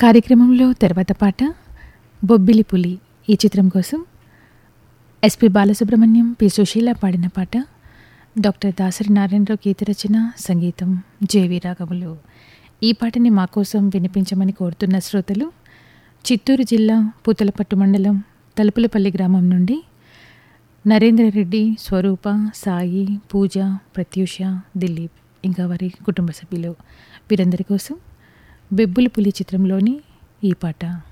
కార్యక్రమంలో తర్వాత పాట బొబ్బిలి పులి ఈ చిత్రం కోసం ఎస్పి బాలసుబ్రహ్మణ్యం పి సుశీల పాడిన పాట డాక్టర్ దాసరి నారాయణరావు గీత రచన సంగీతం జేవి రాఘవులు ఈ పాటని మా కోసం వినిపించమని కోరుతున్న శ్రోతలు చిత్తూరు జిల్లా పూతలపట్టు మండలం తలుపులపల్లి గ్రామం నుండి నరేంద్రరెడ్డి స్వరూప సాయి పూజ ప్రత్యూష దిలీప్ ఇంకా వారి కుటుంబ సభ్యులు వీరందరి కోసం బెబ్బుల పులి చిత్రంలోని ఈ పాట